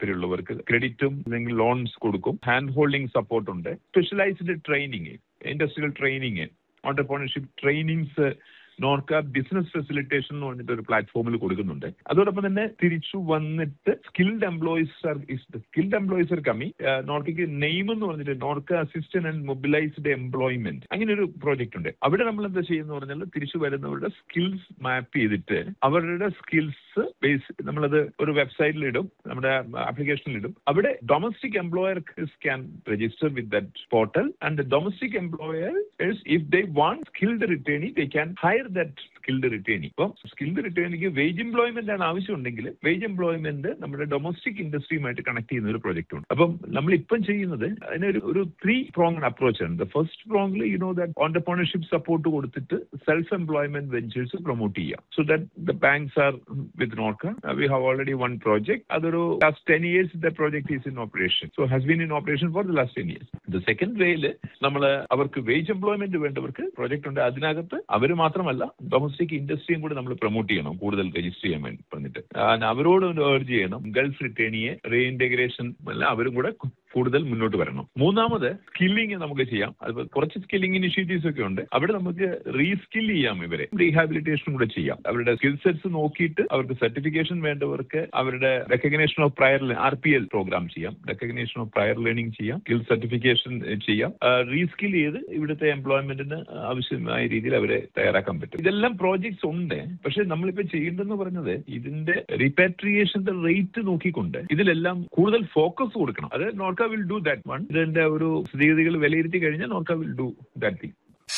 താല്പര്യമുള്ളവർക്ക് ക്രെഡിറ്റും അല്ലെങ്കിൽ ലോൺസ് കൊടുക്കും ഹാൻഡ് ഹോൾഡിംഗ് സപ്പോർട്ട് ഉണ്ട് specialised training industrial training entrepreneurship trainings Norka business facilitation എന്ന് പറഞ്ഞിട്ട് ഒരു പ്ലാറ്റ്ഫോമിൽ കൊടുക്കുന്നുണ്ട് അതോടൊപ്പം തന്നെ തിരിച്ചു വന്നിട്ട് skilled employees are skilled employees are കമ്മി നോർക്കയ്ക്ക് നെയിം എന്ന് പറഞ്ഞിട്ട് Norka assistant and mobilised employment അങ്ങനെ ഒരു പ്രോജക്റ്റ് ഉണ്ട് അവിടെ നമ്മൾ എന്താ ചെയ്യുന്ന പറഞ്ഞാൽ തിരിച്ചു വരുന്നവരുടെ സ്കിൽസ് മാപ്പ് ചെയ്തിട്ട് അവരുടെ സ്കിൽസ് ബേസ് നമ്മളത് ഒരു വെബ്സൈറ്റിൽ ഇടും നമ്മുടെ ആപ്ലിക്കേഷനിൽ ഇടും അവിടെ domestic employer can register with that portal and domestic employer if they want skilled returnee they can hire that skilled returnee ഇപ്പം സ്കിൽഡ് റിട്ടേണിക്ക് വേജ് എംപ്ലോയ്മെന്റ് ആണ് ആവശ്യമുണ്ടെങ്കിൽ വേജ് എംപ്ലോയ്മെന്റ് നമ്മുടെ ഡൊമസ്റ്റിക് ഇൻഡസ്ട്രിയുമായിട്ട് കണക്ട് ചെയ്യുന്ന ഒരു പ്രോജക്റ്റ് ഉണ്ട് അപ്പം നമ്മൾ ഇപ്പം ചെയ്യുന്നത് അതിനൊരു ഒരു ത്രീ പ്രോങ് അപ്രോച്ച് ആണ് ഫസ്റ്റ് പ്രോങ്ങിൽ you know that entrepreneurship support കൊടുത്തിട്ട് സെൽഫ് എംപ്ലോയ്മെന്റ് വെഞ്ചേഴ്സ് പ്രൊമോട്ട് ചെയ്യാം so that the banks are with Norka we have already one project അതൊരു last ten years the project is in operation so has been in operation for the last ten years the second വേയിൽ നമ്മൾ അവർക്ക് wage employment വേണ്ടവർക്ക് project ഉണ്ട് അതിനകത്ത് അവർ മാത്രമല്ല domestic ഇൻഡസ്ട്രിയും കൂടെ നമ്മൾ പ്രൊമോട്ട് ചെയ്യണം കൂടുതൽ രജിസ്റ്റർ ചെയ്യാൻ വേണ്ടി പറഞ്ഞിട്ട് അവരോട് ഏർജ് ചെയ്യണം ഗൾഫ് റിട്ടേണിയെ റീഇന്റഗ്രേഷൻ എല്ലാം അവരും കൂടെ കൂടുതൽ മുന്നോട്ട് വരണം മൂന്നാമത് സ്കില്ലിംഗ് നമുക്ക് ചെയ്യാം അത് കുറച്ച് സ്കില്ലിംഗ് ഇനിഷ്യേറ്റീവ്സ് ഒക്കെ ഉണ്ട് അവിടെ നമുക്ക് റീസ്കിൽ ചെയ്യാം ഇവരെ റീഹാബിലിറ്റേഷൻ കൂടെ ചെയ്യാം അവരുടെ സ്കിൽ സെറ്റ്സ് നോക്കിയിട്ട് അവർക്ക് സർട്ടിഫിക്കേഷൻ വേണ്ടവർക്ക് അവരുടെ recognition of prior R P L program ചെയ്യാം റെക്കഗ്നേഷൻ ഓഫ് പ്രയർ ലേണിംഗ് ചെയ്യാം സ്കിൽ സർട്ടിഫിക്കേഷൻ ചെയ്യാം റീസ്കിൽ ചെയ്ത് ഇവിടുത്തെ എംപ്ലോയ്മെന്റിന് ആവശ്യമായ രീതിയിൽ അവരെ തയ്യാറാക്കാൻ പറ്റും ഇതെല്ലാം പ്രോജക്ട്സ് ഉണ്ട് പക്ഷെ നമ്മളിപ്പോ ചെയ്യേണ്ടതെന്ന് പറഞ്ഞത് ഇതിന്റെ റിപ്പാട്രിയേഷന്റെ റേറ്റ് നോക്കിക്കൊണ്ട് ഇതിലെല്ലാം കൂടുതൽ ഫോക്കസ് കൊടുക്കണം അത് Norka will do that one ഇതിന്റെ ഒരു സ്ഥിതിഗതികൾ വിലയിരുത്തി കഴിഞ്ഞാൽ Norka will do that thing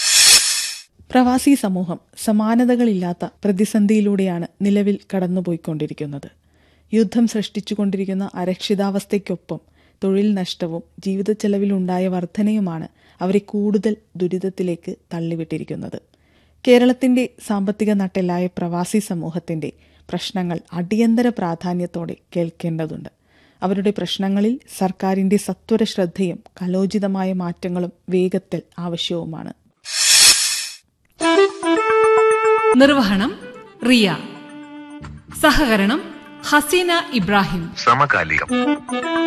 പ്രവാസി സമൂഹം സമാനതകളില്ലാത്ത പ്രതിസന്ധിയിലൂടെയാണ് നിലവിൽ കടന്നുപോയിക്കൊണ്ടിരിക്കുന്നത് യുദ്ധം സൃഷ്ടിച്ചുകൊണ്ടിരിക്കുന്ന അരക്ഷിതാവസ്ഥയ്ക്കൊപ്പം തൊഴിൽ നഷ്ടവും ജീവിത ചെലവിലുണ്ടായ വർധനയുമാണ് അവരെ കൂടുതൽ ദുരിതത്തിലേക്ക് തള്ളിവിട്ടിരിക്കുന്നത് കേരളത്തിന്റെ സാമ്പത്തിക നട്ടെല്ലായ പ്രവാസി സമൂഹത്തിന്റെ പ്രശ്നങ്ങൾ അടിയന്തര പ്രാധാന്യത്തോടെ കേൾക്കേണ്ടതുണ്ട് അവരുടെ പ്രശ്നങ്ങളിൽ സർക്കാരിന്റെ സത്വര ശ്രദ്ധയും കലോചിതമായ മാറ്റങ്ങളും വേഗത്തിൽ ആവശ്യവുമാണ് നിർവഹണം റിയ സഹകരണം ഹസീന ഇബ്രാഹിം സമകാലികം